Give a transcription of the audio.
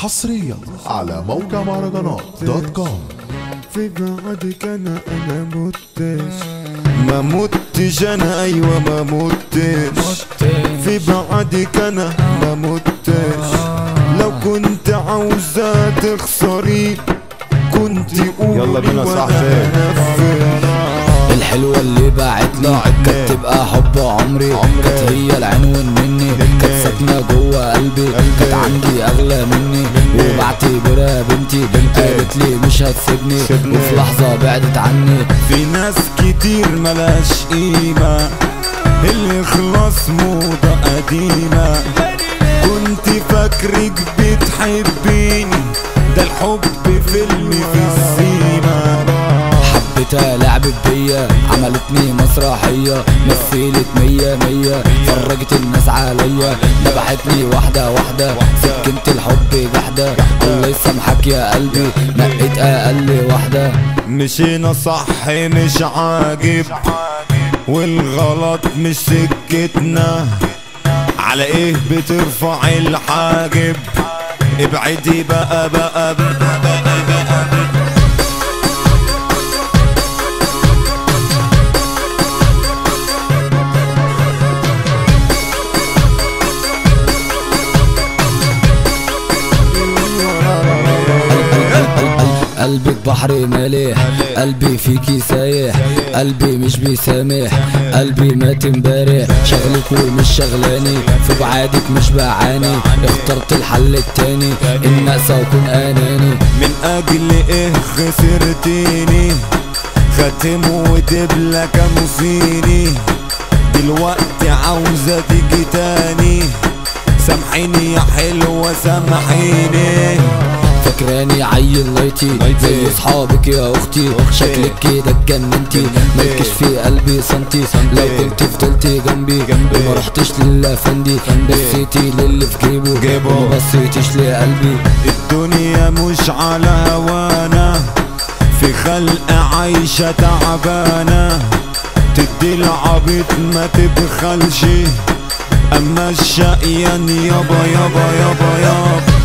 حصريا على موقع مهرجانات دوت كوم في بعدك انا انا متش ما متش انا ايوه ما متش في بعدك انا ما متش لو كنت عاوزة تخسري كنت قولي يلا بينا وأنا صاحبي. هنفذ. الحلوة اللي باعتني كانت تبقى حب عمري كانت هي العنوان مني كانت ساكنة جوه قلبي كانت عندي أغلى مني وبعتبرها بنتي قالت لي مش هتسيبني وفي لحظة بعدت عني في ناس كتير ملاش قيمة اللي خلاص موضة قديمة كنت فاكرك بتحبيني ده الحب فيلم في السيما حبيتها لعبت بيا عملتني مسرحية مثلت مية مية فرجت الناس عليا ذبحتني واحدة واحدة سكنت الحب جحدة الله يسامحك يا قلبي نقيت أقل واحدة مشينا صح مش عاجب والغلط مش سكتنا على ايه بترفع الحاجب ابعدي بقى بقى بقى, بقى, بقى, بقى قلبك بحر مالح قلبي فيكي سايح قلبي مش بيسامح قلبي مات امبارح شغلك ومش شغلاني في بعادك مش بعاني اخترت الحل التاني ان اقسى واكون اناني من اجل ايه خسرتيني خاتم ودبلة كانوا فيني دلوقتي عاوزة تيجي تاني سامحيني يا حلوة سامحيني فاكراني عيل لايتي زي اصحابك يا اختي شكلك كده اتجننتي مالكش في قلبي سنتي لو كنت فضلتي جنبي وما رحتش للافندي بصيتي للي في جيبه جيبه. وما بصيتيش لقلبي الدنيا مش على هوانا في خلق عايشة تعبانة تدي العبيط ما تبخلش اما الشقيان يابا يابا يابا يابا